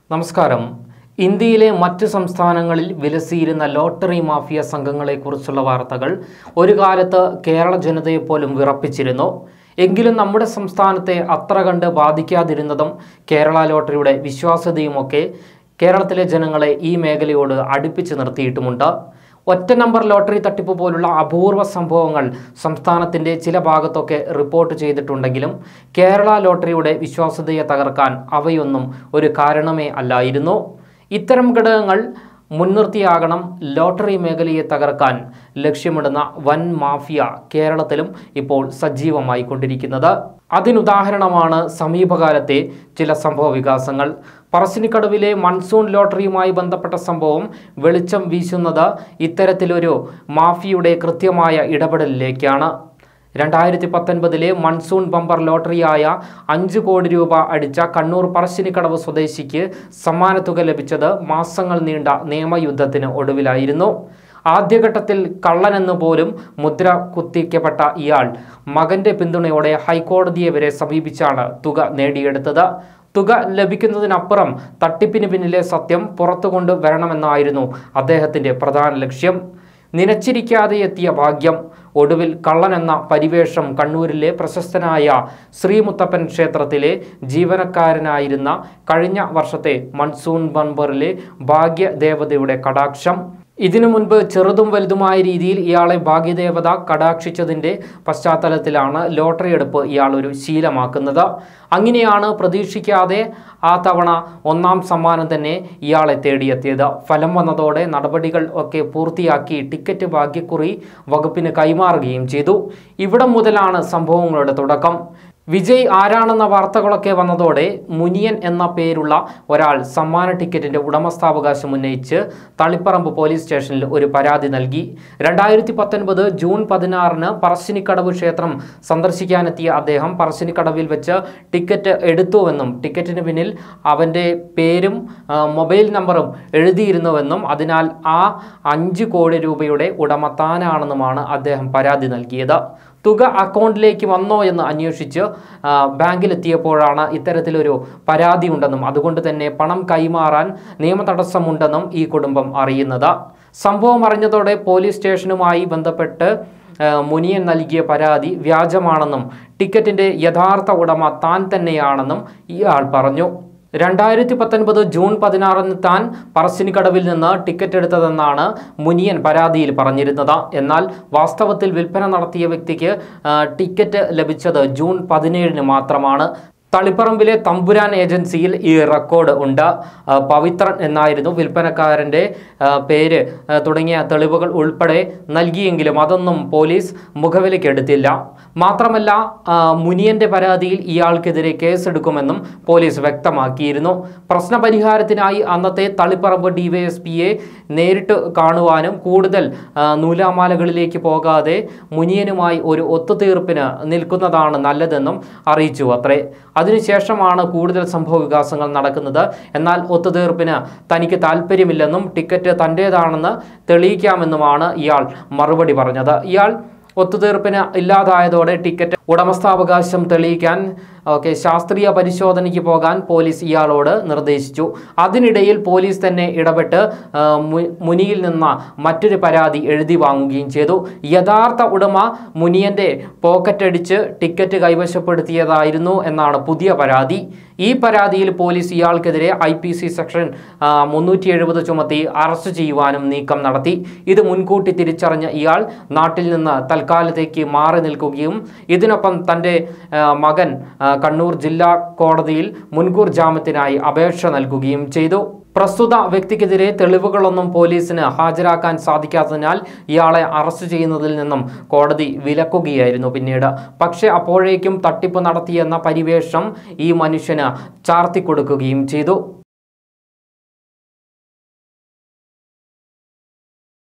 നമസ്കാരം ഇന്ത്യയിലെ മറ്റ് സംസ്ഥാനങ്ങളിൽ വിലസിയിരുന്ന ലോട്ടറി മാഫിയ സംഘങ്ങളെക്കുറിച്ചുള്ള വാർത്തകൾ ഒരു കാലത്ത് കേരള ജനതയെ പോലും വിറപ്പിച്ചിരുന്നു എങ്കിലും നമ്മുടെ സംസ്ഥാനത്തെ അത്ര കണ്ട് ബാധിക്കാതിരുന്നതും കേരള ലോട്ടറിയുടെ വിശ്വാസ്യതയുമൊക്കെ കേരളത്തിലെ ജനങ്ങളെ ഈ മേഖലയോട് അടുപ്പിച്ച് നിർത്തിയിട്ടുമുണ്ട് ഒറ്റ നമ്പർ ലോട്ടറി തട്ടിപ്പ് പോലുള്ള അപൂർവ സംഭവങ്ങൾ സംസ്ഥാനത്തിൻ്റെ ചില ഭാഗത്തൊക്കെ റിപ്പോർട്ട് ചെയ്തിട്ടുണ്ടെങ്കിലും കേരള ലോട്ടറിയുടെ വിശ്വാസ്യതയെ തകർക്കാൻ അവയൊന്നും ഒരു കാരണമേ അല്ലായിരുന്നു ഇത്തരം ഘടകങ്ങൾ മുൻനിർത്തിയാകണം ലോട്ടറി മേഖലയെ തകർക്കാൻ ലക്ഷ്യമിടുന്ന വൻ മാഫിയ കേരളത്തിലും ഇപ്പോൾ സജീവമായി കൊണ്ടിരിക്കുന്നത് അതിനുദാഹരണമാണ് സമീപകാലത്തെ ചില സംഭവ വികാസങ്ങൾ പറശ്ശിനിക്കടവിലെ മൺസൂൺ ലോട്ടറിയുമായി ബന്ധപ്പെട്ട സംഭവം വെളിച്ചം വീശുന്നത് ഇത്തരത്തിലൊരു മാഫിയുടെ കൃത്യമായ ഇടപെടലിലേക്കാണ് രണ്ടായിരത്തി പത്തൊൻപതിലെ മൺസൂൺ ബമ്പർ ലോട്ടറിയായ അഞ്ച് കോടി രൂപ അടിച്ച കണ്ണൂർ പറശ്ശിനിക്കടവ് സ്വദേശിക്ക് സമ്മാനത്തുക ലഭിച്ചത് മാസങ്ങൾ നീണ്ട നിയമയുദ്ധത്തിന് ഒടുവിലായിരുന്നു ആദ്യഘട്ടത്തിൽ കള്ളനെന്ന് പോലും മുദ്ര കുത്തിക്കപ്പെട്ട ഇയാൾ മകന്റെ പിന്തുണയോടെ ഹൈക്കോടതിയെ വരെ സമീപിച്ചാണ് തുക നേടിയെടുത്തത് തുക ലഭിക്കുന്നതിനപ്പുറം തട്ടിപ്പിന് പിന്നിലെ സത്യം പുറത്തു കൊണ്ട് വരണമെന്നായിരുന്നു അദ്ദേഹത്തിൻ്റെ പ്രധാന ലക്ഷ്യം നിനച്ചിരിക്കാതെ എത്തിയ ഭാഗ്യം ഒടുവിൽ കള്ളൻ എന്ന പരിവേഷം കണ്ണൂരിലെ പ്രശസ്തനായ ശ്രീമുത്തപ്പൻ ക്ഷേത്രത്തിലെ ജീവനക്കാരനായിരുന്ന കഴിഞ്ഞ വർഷത്തെ മൺസൂൺ ബമ്പറിലെ ഭാഗ്യദേവതയുടെ കടാക്ഷം ഇതിനു മുൻപ് ചെറുതും വലുതുമായ രീതിയിൽ ഇയാളെ ഭാഗ്യദേവത കടാക്ഷിച്ചതിൻ്റെ പശ്ചാത്തലത്തിലാണ് ലോട്ടറി എടുപ്പ് ഇയാൾ ഒരു ശീലമാക്കുന്നത് അങ്ങനെയാണ് പ്രതീക്ഷിക്കാതെ ആ തവണ ഒന്നാം സമ്മാനം തന്നെ ഇയാളെ തേടിയെത്തിയത് ഫലം വന്നതോടെ നടപടികൾ ഒക്കെ പൂർത്തിയാക്കി ടിക്കറ്റ് ഭാഗ്യക്കുറി വകുപ്പിന് കൈമാറുകയും ചെയ്തു ഇവിടം മുതലാണ് സംഭവങ്ങളുടെ തുടക്കം വിജയ് ആരാണെന്ന വാർത്തകളൊക്കെ വന്നതോടെ മുനിയൻ എന്ന പേരുള്ള ഒരാൾ സമ്മാന ടിക്കറ്റിന്റെ ഉടമസ്ഥാവകാശം ഉന്നയിച്ച് തളിപ്പറമ്പ് പോലീസ് സ്റ്റേഷനിൽ ഒരു പരാതി നൽകി രണ്ടായിരത്തി പത്തൊൻപത് ജൂൺ പതിനാറിന് പറശ്ശിനിക്കടവ് ക്ഷേത്രം സന്ദർശിക്കാനെത്തിയ അദ്ദേഹം പറശ്ശിനിക്കടവിൽ വെച്ച് ടിക്കറ്റ് എടുത്തുവെന്നും ടിക്കറ്റിന് പിന്നിൽ അവൻ്റെ പേരും ആ, മൊബൈൽ നമ്പറും എഴുതിയിരുന്നുവെന്നും അതിനാൽ ആ അഞ്ച് കോടി രൂപയുടെ ഉടമ താനാണെന്നുമാണ് അദ്ദേഹം പരാതി നൽകിയത് തുക അക്കൗണ്ടിലേക്ക് വന്നോ എന്ന് അന്വേഷിച്ച് ആ, ബാങ്കിലെത്തിയപ്പോഴാണ് ഇത്തരത്തിലൊരു പരാതി ഉണ്ടെന്നും അതുകൊണ്ട് തന്നെ പണം കൈമാറാൻ നിയമതടസ്സമുണ്ടെന്നും ഈ കുടുംബം അറിയുന്നത് സംഭവം അറിഞ്ഞതോടെ പോലീസ് സ്റ്റേഷനുമായി ബന്ധപ്പെട്ട് ആ, മുനിയൻ നൽകിയ പരാതി വ്യാജമാണെന്നും ടിക്കറ്റിൻ്റെ യഥാർത്ഥ ഉടമ താൻ തന്നെയാണെന്നും ഇയാൾ പറഞ്ഞു രണ്ടായിരത്തി പത്തൊൻപത് ജൂൺ പതിനാറിന് താൻ പറശ്ശിനിക്കടവിൽ നിന്ന് ടിക്കറ്റ് എടുത്തതെന്നാണ് മുനിയൻ പരാതിയിൽ പറഞ്ഞിരുന്നത് എന്നാൽ വാസ്തവത്തിൽ വിൽപ്പന നടത്തിയ വ്യക്തിക്ക് ആ, ടിക്കറ്റ് ലഭിച്ചത് ജൂൺ പതിനേഴിന് മാത്രമാണ് തളിപ്പറമ്പിലെ തമ്പുരാൻ ഏജൻസിയിൽ ഈ റെക്കോർഡ് ഉണ്ട് ആ, പവിത്രൻ എന്നായിരുന്നു വിൽപ്പനക്കാരൻ്റെ ആ, പേര് ആ, തുടങ്ങിയ തെളിവുകൾ ഉൾപ്പെടെ നൽകിയെങ്കിലും അതൊന്നും പോലീസ് മുഖവിലക്കെടുത്തില്ല മാത്രമല്ല ആ, മുനിയന്റെ പരാതിയിൽ ഇയാൾക്കെതിരെ കേസെടുക്കുമെന്നും പോലീസ് വ്യക്തമാക്കിയിരുന്നു പ്രശ്നപരിഹാരത്തിനായി അന്നത്തെ തളിപ്പറമ്പ് ഡിവൈഎസ്പിയെ നേരിട്ട് കാണുവാനും കൂടുതൽ ആ, നൂലാമാലകളിലേക്ക് പോകാതെ മുനിയനുമായി ഒരു ഒത്തുതീർപ്പിന് നിൽക്കുന്നതാണ് നല്ലതെന്നും അറിയിച്ചു അത്രേ അതിനുശേഷമാണ് കൂടുതൽ സംഭവ വികാസങ്ങൾ നടക്കുന്നത് എന്നാൽ ഒത്തുതീർപ്പിന് തനിക്ക് താല്പര്യമില്ലെന്നും ടിക്കറ്റ് തൻ്റേതാണെന്ന് തെളിയിക്കാമെന്നുമാണ് ഇയാൾ മറുപടി പറഞ്ഞത് ഇയാൾ ഒത്തുതീർപ്പിന് ഇല്ലാതായതോടെ ടിക്കറ്റ് ഉടമസ്ഥാവകാശം തെളിയിക്കാൻ ഓക്കെ ശാസ്ത്രീയ പരിശോധനയ്ക്ക് പോകാൻ പോലീസ് ഇയാളോട് നിർദ്ദേശിച്ചു അതിനിടയിൽ പോലീസ് തന്നെ ഇടപെട്ട് ആ, മു- മുനിയിൽ നിന്ന് മറ്റൊരു പരാതി എഴുതി വാങ്ങുകയും ചെയ്തു യഥാർത്ഥ ഉടമ മുനിയൻ്റെ പോക്കറ്റടിച്ച് ടിക്കറ്റ് കൈവശപ്പെടുത്തിയതായിരുന്നു എന്നാണ് പുതിയ പരാതി ഈ പരാതിയിൽ പോലീസ് ഇയാൾക്കെതിരെ ഐ പി സി സെക്ഷൻ മുന്നൂറ്റി എഴുപത് ചുമത്തി അറസ്റ്റ് ചെയ്യുവാനും നീക്കം നടത്തി ഇത് മുൻകൂട്ടി തിരിച്ചറിഞ്ഞ ഇയാൾ നാട്ടിൽ നിന്ന് തൽക്കാലത്തേക്ക് മാറി നിൽക്കുകയും ഇതിനൊപ്പം തൻ്റെ ആ, മകൻ ആ, കണ്ണൂർ ജില്ലാ കോടതിയിൽ മുൻകൂർ ജാമ്യത്തിനായി അപേക്ഷ നൽകുകയും ചെയ്തു പ്രസ്തുത വ്യക്തിക്കെതിരെ തെളിവുകളൊന്നും പോലീസിന് ഹാജരാക്കാൻ സാധിക്കാത്തതിനാൽ ഇയാളെ അറസ്റ്റ് ചെയ്യുന്നതിൽ നിന്നും കോടതി വിലക്കുകയായിരുന്നു പിന്നീട് പക്ഷേ അപ്പോഴേക്കും തട്ടിപ്പ് നടത്തിയെന്ന പരിവേഷം ഈ മനുഷ്യന് ചാർത്തിക്കൊടുക്കുകയും ചെയ്തു